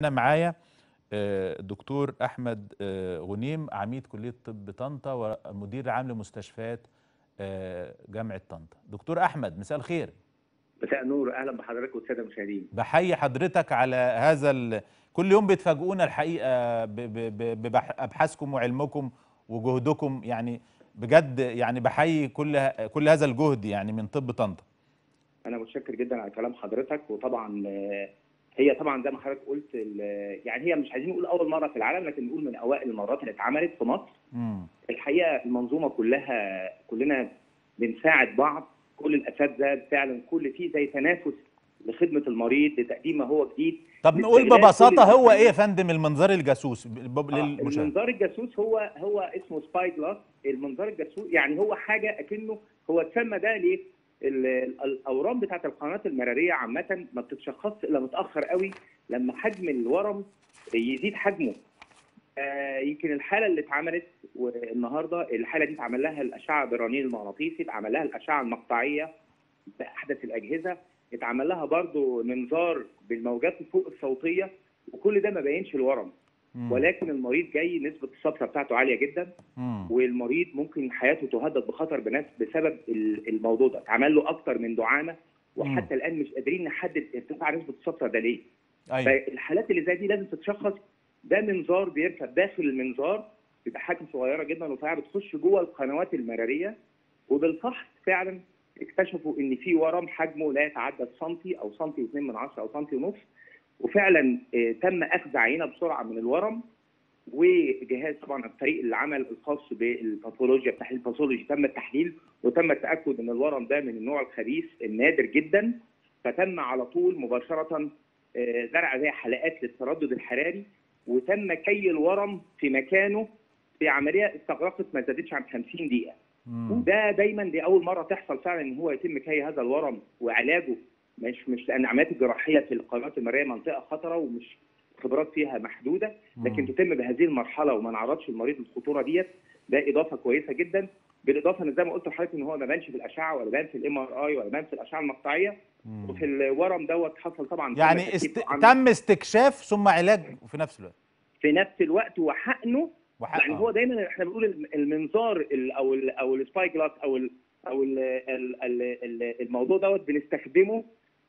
انا معايا آه، الدكتور احمد آه، غنيم عميد كليه طب طنطا ومدير عام لمستشفيات آه، جامعه طنطا دكتور احمد مساء الخير مساء النور اهلا بحضرتك والساده المشاهدين بحيي حضرتك على هذا ال... كل يوم بتفاجئونا الحقيقه ب... ب... ب... بابحاثكم وعلمكم وجهدكم يعني بجد يعني بحيي كل ه- كل هذا الجهد يعني من طب طنطا انا متشكر جدا على كلام حضرتك وطبعا آه، هي طبعا زي ما حضرتك قلت ال- يعني هي مش عايزين نقول اول مره في العالم لكن نقول من اوائل المرات اللي اتعملت في مصر امم الحقيقه المنظومه كلها كلنا بنساعد بعض كل الاساتذه فعلا كل فيه زي تنافس لخدمه المريض لتقديم ما هو جديد طب نقول باستغلال ببساطه كل هو ايه يا الإمكانيات. فندم المنظار الجاسوس ب- ب- آه، للمشاهد المنظار الجاسوس هو هو اسمه سباي جلاس المنظار الجاسوس يعني هو حاجه اكنه هو اتسمى ده ليه؟ ال- ال- الاورام بتاعت القنوات المراريه عامه ما بتتشخصش الا متاخر قوي لما حجم الورم يزيد حجمه آه يمكن الحاله اللي اتعملت النهارده الحاله دي اتعمل لها الاشعه بالرنين المغناطيسي اتعمل لها الاشعه المقطعيه باحدث الاجهزه اتعمل لها برضو منظار بالموجات الفوق الصوتيه وكل ده ما بينش الورم مم. ولكن المريض جاي نسبه الصفرة بتاعته عاليه جدا مم. والمريض ممكن حياته تهدد بخطر بنفس بسبب ال- الموضوع ده اتعمل له اكتر من دعامه وحتى الان مش قادرين نحدد ارتفاع نسبه الصفرة ده ليه ايوه فالحالات اللي زي دي لازم تتشخص ده منظار بيركب داخل المنظار بيبقى حاجه صغيره جدا وفعلا بتخش جوه القنوات المراريه وبالفحص فعلا اكتشفوا ان في ورم حجمه لا يتعدى السنتي او سنتي واثنين من عشرة او سنتي ونص وفعلا آه، تم اخذ عينه بسرعه من الورم وجهاز طبعا الفريق اللي عمل الخاص بالباثولوجيا تحليل الباثولوجي تم التحليل وتم التاكد ان الورم ده من النوع الخبيث النادر جدا فتم على طول مباشره آه، زرع زي حلقات للتردد الحراري وتم كي الورم في مكانه في عمليه استغرقت ما زادتش عن 50 دقيقه مم. وده دايما دي اول مره تحصل فعلا ان هو يتم كي هذا الورم وعلاجه مش مش لان العمليات الجراحيه في القنوات المرئيه منطقه خطره ومش خبرات فيها محدوده لكن مم. تتم بهذه المرحله وما نعرضش المريض للخطوره ديت ده اضافه كويسه جدا بالاضافه ان زي ما قلت لحضرتك ان هو ما بانش في الاشعه ولا بان في الام ار اي ولا بان في الاشعه المقطعيه مم. وفي الورم دوت حصل طبعا تم يعني تركيب است... عمل تم استكشاف ثم علاج في نفس الوقت في نفس الوقت وحقنه وحق يعني هو دايما احنا بنقول الم- المنظار ال- او ال او السباي جلاس او ال او ال ال ال ال الموضوع دوت بنستخدمه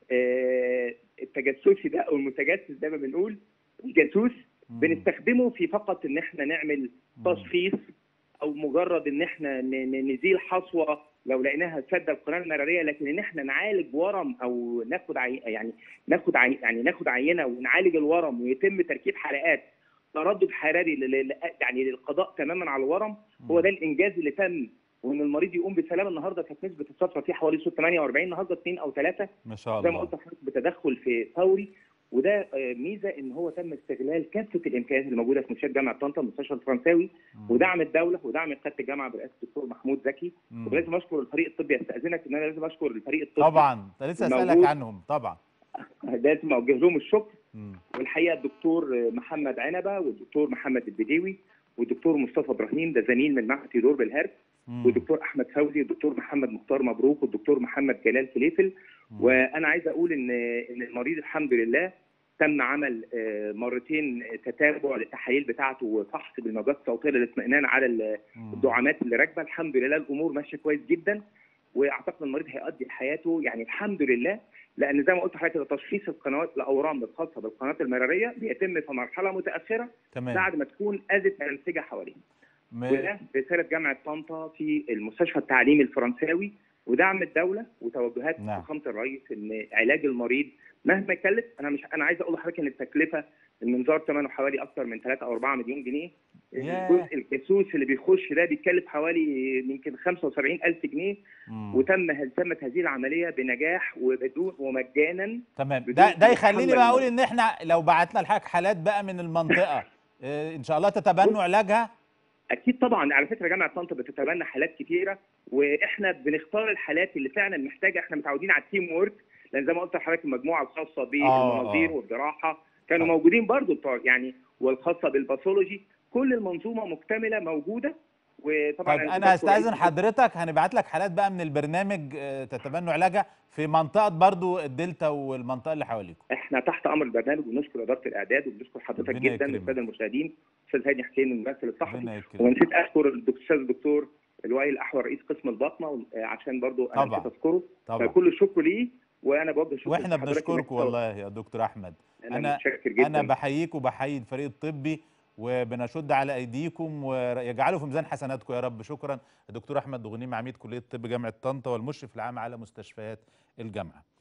آه، التجسسي ده او المتجسس زي ما بنقول الجاسوس مم. بنستخدمه في فقط ان احنا نعمل مم. تشخيص او مجرد ان احنا ن- ن- نزيل حصوه لو لقيناها سد القناه المراريه لكن ان احنا نعالج ورم او ناخد عي... يعني ناخد عي... يعني ناخد عينه ونعالج الورم ويتم تركيب حلقات تردد حراري لل... لل- يعني للقضاء تماما على الورم هو ده الانجاز اللي تم وان المريض يقوم بسلام النهارده كانت نسبه الصفرة فيه حوالي 48 النهارده 2 او 3 ما شاء زي ما الله قلت لحضرتك بتدخل في فوري وده آه، ميزه ان هو تم استغلال كافه الامكانيات اللي موجوده في مستشفى جامعه طنطا المستشفى الفرنساوي مم. ودعم الدوله ودعم قياده الجامعه برئاسه الدكتور محمود زكي مم. ولازم اشكر الفريق الطبي استاذنك ان انا لازم اشكر الفريق الطبي طبعا انت لسه اسالك موجود. عنهم طبعا لازم اوجه لهم الشكر مم. والحقيقه الدكتور محمد عنبه والدكتور محمد البديوي والدكتور مصطفى ابراهيم ده زميل من معهد تيودور بالهرب مم. والدكتور احمد فوزي والدكتور محمد مختار مبروك والدكتور محمد جلال فليفل مم. وانا عايز اقول ان ان المريض الحمد لله تم عمل آه، مرتين تتابع للتحاليل بتاعته وفحص بالموجات الصوتيه للاطمئنان على ال- مم. الدعامات اللي راكبه الحمد لله الامور ماشيه كويس جدا واعتقد المريض هيقضي حياته يعني الحمد لله لان زي ما قلت لحضرتك كده تشخيص القنوات الاورام الخاصه بالقنوات المراريه بيتم في مرحله متاخره تمام بعد ما تكون اذت الانسجه حواليها م... وده رساله جامعه طنطا في المستشفى التعليمي الفرنساوي ودعم الدوله وتوجهات نعم. فخامه الرئيس ان علاج المريض مهما يكلف انا مش انا عايز اقول لحضرتك ان التكلفه المنظار ثمنه حوالي اكثر من 3 او 4 مليون جنيه ياه. الجزء الجاسوس اللي بيخش ده بيتكلف حوالي يمكن 75 الف جنيه مم. وتم تمت هذه العمليه بنجاح وبدون ومجانا تمام بدون ده ده ما يخليني يتحمل بقى اقول المرض. ان احنا لو بعتنا لحضرتك حالات بقى من المنطقه آه، ان شاء الله تتبنوا علاجها اكيد طبعا على فكره جامعه طنطا بتتبنى حالات كتيره واحنا بنختار الحالات اللي فعلا محتاجه احنا متعودين على التيم وورك لان زي ما قلت لحضرتك المجموعه الخاصه بالمناظير آه. والجراحه كانوا آه. موجودين برضو بتوع يعني والخاصه بالباثولوجي كل المنظومه مكتمله موجوده وطبعا طيب كنت انا بشكر هستاذن رئيس- حضرتك هنبعت لك حالات بقى من البرنامج آه، تتبنوا علاجها في منطقه برضو الدلتا والمنطقه اللي حواليكم احنا تحت امر البرنامج وبنشكر اداره الاعداد وبنشكر حضرتك ربنا جدا يكرمك. والساده المشاهدين استاذ هاني حسين الممثل الصحفي ربنا يكرمك ونسيت اشكر الاستاذ الدكتور الوائي الاحول رئيس قسم البطنه آه، عشان برضو انا طبعا. نسيت اذكره طبعا فكل الشكر ليه وانا بوجه شكر واحنا لحضرتك بنشكركم إنك- والله يا دكتور احمد انا, أنا- متشكر جدا انا بحييك وبحيي الفريق الطبي وبنشد على ايديكم ويجعله في ميزان حسناتكم يا رب شكرا الدكتور احمد دغنيم عميد كليه الطب جامعه طنطا والمشرف العام على مستشفيات الجامعه